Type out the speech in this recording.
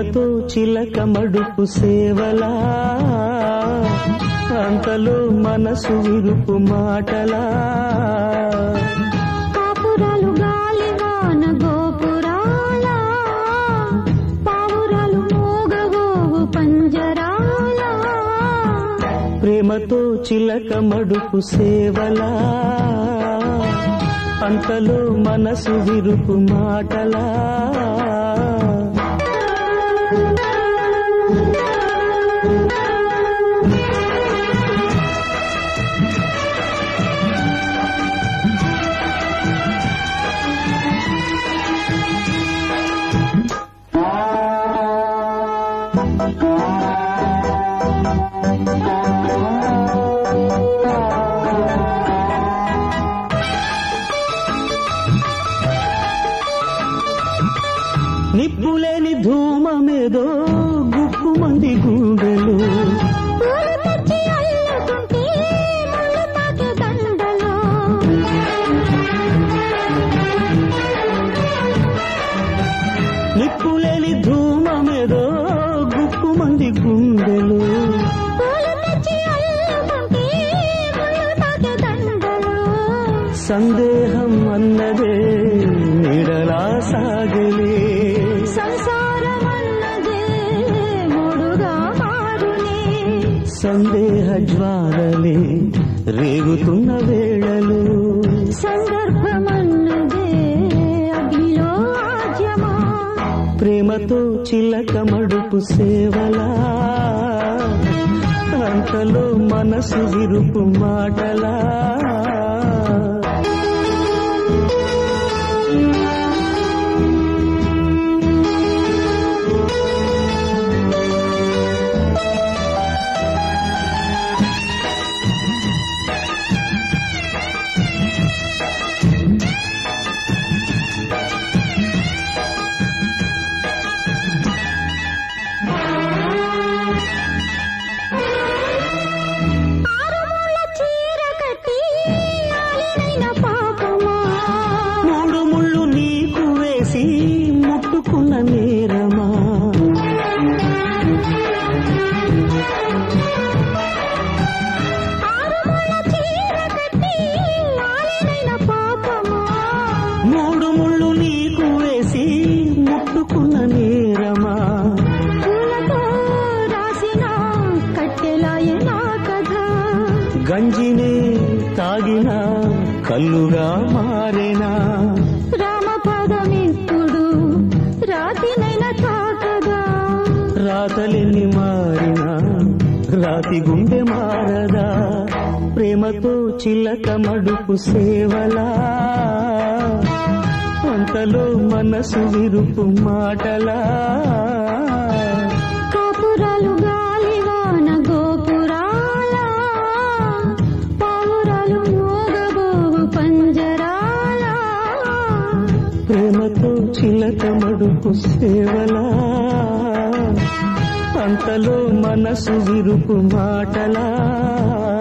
ప్రేమతో చిలక మడుపు సేవలా అంతలో మనసు విరుపు మాటలా కాపురాలు గాలివాన గోపురాల పావురాలు మోగగోవు పంజరాల ప్రేమతో చిలక మడుపు సేవలా అంతలో మనసు విరుపు మాటలా నిప్పులేని ధూమమేదో గుప్పు మంది గుండెలు పూలు తెచ్చి అల్లుకుంటే ముళ్ళు తాకే దండలో నిప్పులేని ధూమమేదో గుప్పు మంది గుండెలు పూలు తెచ్చి అల్లుకుంటే ముళ్ళు తాకే దండలో సందేహం అన్నదే నీడలా సాగలే సంసారం అన్నదే మూడుగా మారునే సందేహ జ్వాలలే రేగుతున్న వేళలు సందర్భమన్నదే అగ్నిలో ఆద్యమా ప్రేమతో చిలక మడుపు సేవలా అంతలో మనసు విరుపు మాటలా ఆరుమూల చీర కట్టి ఆలినైన పాపమా మూడు ముళ్ళు నీకు వేసి ముట్టుకున్న నేరమా ఆరుమూల చీర కట్టి ఆలినైన పాపమా మూడు ముళ్ళు నీకు వేసి ముట్టుకున్న నేరమా పూలతో రాసిన కట్టెలాయ నా కథ గంజినే తాగిన కల్లుగా మారేనా రామపదమిప్పుడు రాతినైన తాకదా రాతలెన్ని మారినా రాతి గుండె మారదా ప్రేమతో చిలక మడుపు సేవలా అంతలో మనసు విరుపు మాటలా కాపురాలు గాలివాన గోపురాల పావురాలు మోగబోవు పంజరాల ప్రేమతో చిలక మడుపు సేవలా అంతలో మనసు విరుపు మాటలా